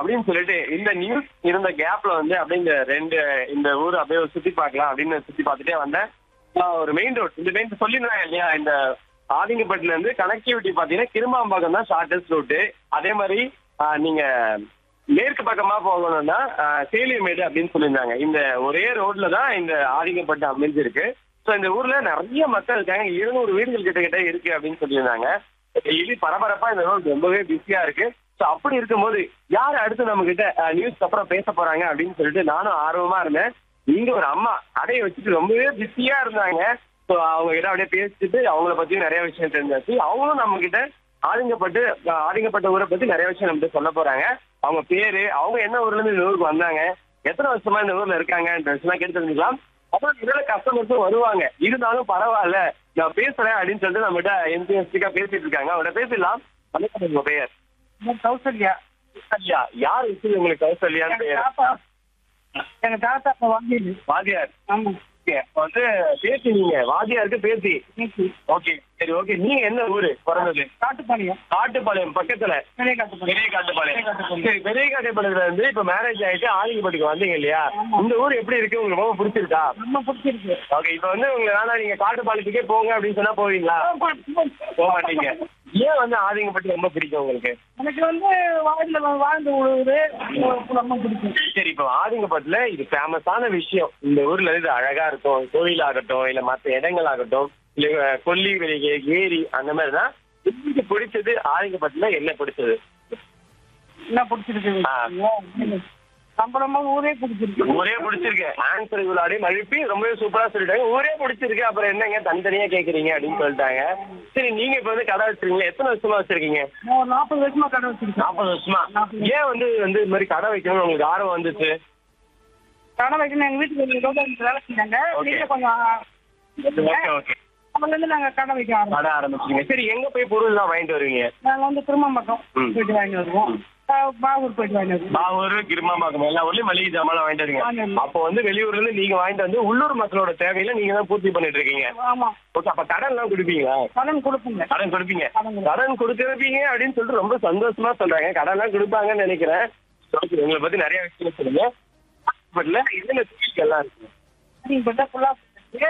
அப்படின்னு சொல்லிட்டு இந்த நியூஸ் இருந்த கேப்ல வந்து அப்படியே இந்த ரெண்டு இந்த ஊர் அப்படியே ஒரு சுத்தி பார்க்கலாம் அப்படின்னு சுத்தி பார்த்துட்டே வந்தேன் ஆஹ் ஒரு மெயின் ரோட் இந்த மெயின் சொல்லிருந்தாங்க இல்லையா இந்த ஆதிங்கப்பட்டில இருந்து கனெக்டிவிட்டி பாத்தீங்கன்னா கிருமாம்பாக்கம் தான் ஷார்டஸ்ட் ரூட்டு அதே மாதிரி ஆஹ் நீங்க மேற்கு பக்கமா போகணும்னா ஆஹ் சேலியமேடு அப்படின்னு சொல்லியிருந்தாங்க இந்த ஒரே ரோட்ல தான் இந்த ஆதிங்கப்பட்டு அமைஞ்சிருக்கு ஸோ இந்த ஊர்ல நிறைய மக்கள் இருக்காங்க இருநூறு வீடுகள் கிட்ட கிட்ட இருக்கு அப்படின்னு சொல்லியிருந்தாங்க டெய்லி பரபரப்பா இந்த ரோட் ரொம்பவே பிஸியா இருக்கு ஸோ அப்படி இருக்கும்போது யார் அடுத்து நம்ம கிட்ட நியூஸ்க்கு அப்புறம் பேச போறாங்க அப்படின்னு சொல்லிட்டு நானும் ஆர்வமா இருந்தேன் இங்க ஒரு அம்மா கடையை வச்சுட்டு ரொம்பவே பிஸியா இருந்தாங்க ஸோ அவங்க கிட்ட அப்படியே பேசிட்டு அவங்கள பத்தியும் நிறைய விஷயம் தெரிஞ்சாச்சு அவங்களும் நம்ம கிட்ட ஆதிங்கப்பட்டு அஹ், ஆதிங்கப்பட்ட ஊரை பத்தி நிறைய விஷயம் நம்ம சொல்ல போறாங்க அவங்க பேரு அவங்க என்ன ஊர்ல இருந்து இந்த ஊருக்கு வந்தாங்க எத்தனை வருஷமா இந்த ஊர்ல இருக்காங்கன்ற விஷயம் கேட்டு தெரிஞ்சுக்கலாம் அப்புறம் இதுல கஸ்டமர்ஸும் வருவாங்க இருந்தாலும் பரவாயில்ல நான் பேசுறேன் அப்படின்னு சொல்லிட்டு நம்ம கிட்ட என்சிஎஸ்டிக்கா பேசிட்டு இருக்காங்க அவட பேசிடலாம் வணக்கம் உங்க பெயர் கௌசல்யா கௌசல்யா யார் வச்சு உங்களுக்கு கௌசல்யான்னு எங்க பெயர் தாத்தா எங்க தாத்தா அப்ப வாங்கிடு வாதியார் ஆமா ஓகே அப்ப வந்து பேசி நீங்க வாதியாருக்கு பேசி நீச்சி ஓகே சரி ஓகே நீங்க என்ன ஊரு பிறந்தது காட்டுப்பாளையம் காட்டுப்பாளையம் பக்கத்துல பெரிய காட்டுப்பாளையம் பெரிய காட்டுப்பாளையம் பெரிய காட்டுப்பாளையம். சரி பெரிய காட்டுப்பாளையத்துல இருந்து இப்ப மேரேஜ் ஆயிட்டு ஆலிங்கப்பட்டிக்கு வந்தீங்க இல்லையா ஆமா. இந்த ஊர் எப்படி இருக்கு உங்களுக்கு ரொம்ப பிடிச்சிருக்கா ரொம்ப பிடிச்சிருக்கு ஓகே இப்ப வந்து உங்களை வேணா நீங்க காட்டுப்பாளையத்துக்கே போங்க அப்படின்னு சொன்னா போவீங்களா போக மாட்டீங்க ஏன் வந்து ஆதிங்கப்பட்டி ரொம்ப பிடிக்கும் உங்களுக்கு எனக்கு வந்து வாழ்ந்த வாழ்ந்த உழுவுது ரொம்ப பிடிக்கும் சரி இப்போ ஆதிங்கப்பட்டில இது ஃபேமஸான விஷயம் இந்த ஊர்ல இது அழகா இருக்கும் கோயில் ஆகட்டும் இல்ல மத்த இடங்கள் ஆகட்டும் இல்ல அஹ், கொல்லி வெளியே ஏரி அந்த மாதிரி தான் உங்களுக்கு பிடிச்சது ஆதிங்கப்பட்டில என்ன பிடிச்சது என்ன பிடிச்சிருக்கு ஆ. சம்பளமா ஊரே பிடிச்சிருக்கு ஊரே பிடிச்சிருக்கு ஆன்சர் இவ்வளோ மழுப்பி ரொம்பவே சூப்பரா சொல்லிட்டாங்க ஊரே பிடிச்சிருக்கு அப்புறம் என்னங்க தனித்தனியா கேக்குறீங்க அப்படின்னு சொல்லிட்டாங்க சரி நீங்க இப்ப வந்து கடை வச்சிருக்கீங்க எத்தனை வருஷமா வச்சிருக்கீங்க நான் ஒரு நாற்பது வருஷமா கடை வச்சிருக்கேன் நாற்பது வருஷமா நாற்பது. ஏன் வந்து வந்து இது மாதிரி கடை வைக்கணும்னு உங்களுக்கு ஆர்வம் வந்துச்சு கடை வைக்கணும் எங்க வீட்டுக்கு ஒரு கவர்மெண்ட் வேலை செஞ்சாங்க Okay. நீங்க கொஞ்சம் ஓகே ஓகே அதுல இருந்து நாங்க கடை வைக்க ஆரம்பிச்சோம் கடை ஆரம்பிச்சிங்க சரி எங்க போய் பொருள் எல்லாம் வாங்கிட்டு வருவீங்க நாங்க வந்து திருமம்பக்கம் ம். போயிட்டு வாங்கி வருவோம் ஆ, பாகூர் போயிட்டு வாங்கி வருவோம் பாவூர் கிருமாம்பாக்கம் எல்லா ஊர்லயும் மளிகை ஜாமான் வாங்கிட்டு வரீங்க ஆமாம். அப்போ வந்து வெளியூர்ல இருந்து நீங்க வாங்கிட்டு வந்து உள்ளூர் மக்களோட தேவையில நீங்க தான் பூர்த்தி பண்ணிட்டு இருக்கீங்க ஆமா ஓகே அப்ப கடன் எல்லாம் கொடுப்பீங்களா கடன் கொடுப்பீங்க கடன் கொடுப்பீங்க கடன் கொடு- கடன் கொடுத்துருப்பீங்க அப்படின்னு சொல்லிட்டு ரொம்ப சந்தோஷமா சொல்றாங்க கடன் எல்லாம் கொடுப்பாங்கன்னு நினைக்கிறேன் ஓகே உங்களை பத்தி நிறைய விஷயம் சொல்லுங்க பட்ல என்னென்ன தொழில்கள் எல்லாம் இருக்கு நீங்க பார்த்தா ஃபுல்லா இருக்கு.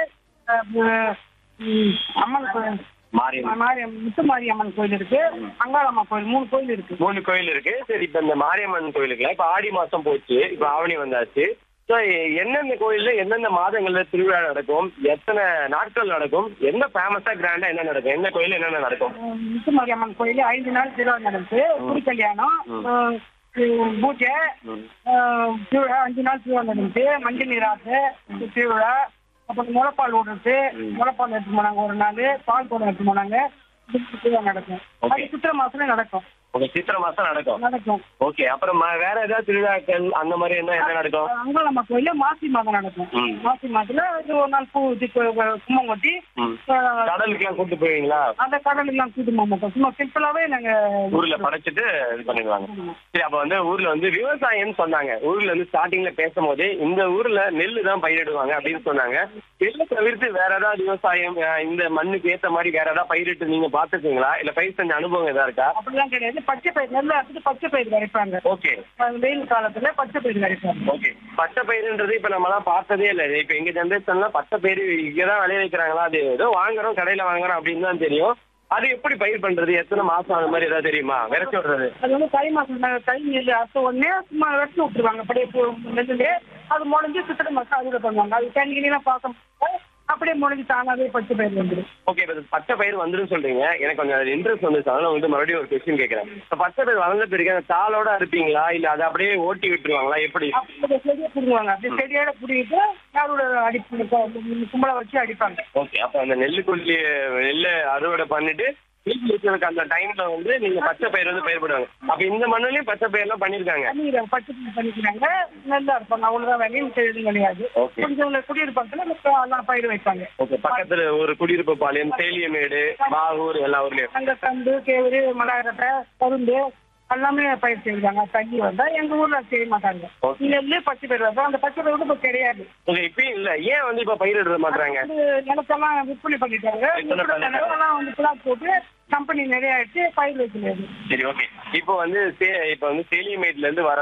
அஹ், ம், அம்மன் கோயில் மாரியம்மன் மாரி முத்துமாரி அம்மன் கோயில் இருக்கு அங்காளம்மா கோயில் மூணு கோயில் இருக்கு மூணு கோயில் இருக்கு சரி இப்ப இந்த மாரியம்மன் கோயிலுக்குலாம் இப்ப ஆடி மாசம் போச்சு இப்ப ஆவணி வந்தாச்சு ஸோ எந்தெந்த கோயில்ல எந்தெந்த மாதங்கள்ல திருவிழா நடக்கும் எத்தனை நாட்கள் நடக்கும் என்ன ஃபேமஸா கிராண்டா என்ன நடக்கும் எந்த கோயில்ல என்னென்ன நடக்கும் அஹ், முத்துமாரி அம்மன் கோயில் ஐந்து நாள் திருவிழா நடந்து குடி கல்யாணம் ம். அஹ், அஹ், பூஜை ம். அஹ், திருவிழா அஞ்சு நாள் திருவிழா நடந்து மஞ்சள் நீராட்டு திருவிழா அப்புறம் முளைப்பால் விடுறது முளைப்பால் எடுத்து போனாங்க ஒரு நாள் பால் குடம் எடுத்து போனாங்க இது திருவிழா நடக்கும் Okay. அது சித்திரை மாசத்துல நடக்கும் உங்க சித்திரை மாசம் நடக்கும் நடக்கும் ஓகே அப்புறம் ம- வேற ஏதாவது திருவிழாக்கள் அந்த மாதிரி என்ன என்ன நடக்கும் அங்காளம்மா கோயில மாசி மாதம் நடக்கும் ம். மாசி மாதத்துல இது ஒரு நாள் பூ ஊத்தி கு- கு- கும்பம் கொட்டி ம். அஹ், கடலுக்கு எல்லாம் கூட்டு போவீங்களா அந்த கடல் எல்லாம் கூட்டு போக மாட்டோம் சும்மா சிம்பிளாவே நாங்க ஊர்ல படைச்சிட்டு இது பண்ணிடுவாங்க சரி அப்ப வந்து ஊர்ல வந்து விவசாயம்னு சொன்னாங்க ஊர்ல இருந்து ஸ்டார்டிங்ல பேசும்போது இந்த ஊர்ல நெல்லு தான் பயிரிடுவாங்க அப்படின்னு சொன்னாங்க நெல்லை தவிர்த்து வேற ஏதாவது விவசாயம் அஹ், இந்த மண்ணுக்கு ஏத்த மாதிரி வேற ஏதாவது பயிரிட்டு நீங்க பாத்துருக்கீங்களா இல்ல பயிர் செஞ்ச அனுபவம் ஏதா இருக்கா அப்படிலாம் கிடையாது பச்சை பயிர் நெல்லை அறுத்துட்டு பச்சை பயிர் விளைப்பாங்க ஓகே அது வெயில் காலத்துல பச்சை பயிர் விளைப்பாங்க ஓகே பச்சை பயிர்ன்றது இப்ப நம்ம எல்லாம் பார்த்ததே இல்ல இப்ப எங்க ஜென்ரேஷன்ல பச்சை பயிர் இங்கதான் விளைய வைக்கிறாங்களா அது ஏதோ வாங்குறோம் கடையில வாங்குறோம் அப்படின்னு தான் தெரியும் அது எப்படி பயிர் பண்றது எத்தனை மாசம் அது மாதிரி ஏதாவது தெரியுமா விரைச்சி விடுறது அது வந்து தை மாசம் ந- தை நெல் அறுத்த உடனே சும்மா வெட்டி விட்டுருவாங்க அப்படியே பூ- நெல்லுலே அது முளைஞ்சு சித்திரை மாசம் அறுவடை பண்ணுவாங்க அது தண்ணி கிணிலாம் பார்க்க முடியாது. அப்படியே முளைஞ்சு தானாவே பச்சை பயிர் வந்துடும் ஓகே இப்போ பச்சை பயிர் வந்துடும் சொல்றீங்க எனக்கு கொஞ்சம் இன்ட்ரெஸ்ட் வந்துச்சு அதனால வந்து மறுபடியும் ஒரு கொஸ்டின் கேட்கறேன் இப்போ பச்சை பயிர் வளர்ந்த பிறகு அந்த தாளோட அறுப்பீங்களா இல்ல அதை அப்படியே ஓட்டி விட்டுருவாங்களா எப்படி அப்படியே செடியை பிடுங்குவாங்க அப்படியே செடியோட பிடிக்கிட்டு யாரோட அடிப்பு கும்பலை வச்சு அடிப்பாங்க ஓகே அப்போ அந்த நெல்லுக்குள்ளி நெல்லை அறுவடை பண்ணிட்டு வீட்டில் இருக்கிறதுக்கு அந்த டைம்ல வந்து நீங்க பச்சை பயிர் வந்து பயிர் பண்ணுவாங்க அப்ப இந்த மண்ணுலயும் பச்சை பயிர்லாம் பண்ணிருக்காங்க பண்ணிக்கிறாங்க பச்சை பயிர் பண்ணிக்கிறாங்க நல்லா இருப்பாங்க அவ்வளவுதான் வேலையும் எதுவும் கிடையாது Okay. கொஞ்சம் குடியிருப்பாங்கல எல்லாம் பயிர் வைப்பாங்க ஓகே பக்கத்துல ஒரு குடியிருப்பு பாளையம் சேலியமேடு பாகூர் எல்லா ஊர்லயும் அங்க கம்பு கேவரு மலாரட்டை கரும்பு எல்லாமே பயிர் செய்வாங்க தண்ணி வந்தா எங்க ஊர்ல செய்ய மாட்டாங்க Okay. நெல்லு பச்சை பயிர் வந்தா அந்த பச்சை பயிர் வந்து இப்ப கிடையாது ஓகே இப்பயும் இல்ல ஏன் வந்து இப்ப பயிரிட மாட்டாங்க வந்து நிலத்தெல்லாம் விற்பனை பண்ணிட்டாங்க விற்பனை பண்ணிட்டாங்க. நிலத்தெல்லாம் வந்து பிளாட் போட்டு கம்பெனி நிறைய ஆயிடுச்சு பயிர் வைக்கிறது சரி ஓகே இப்போ வந்து சே இப்போ வந்து சேலியமேட்ல இருந்து வர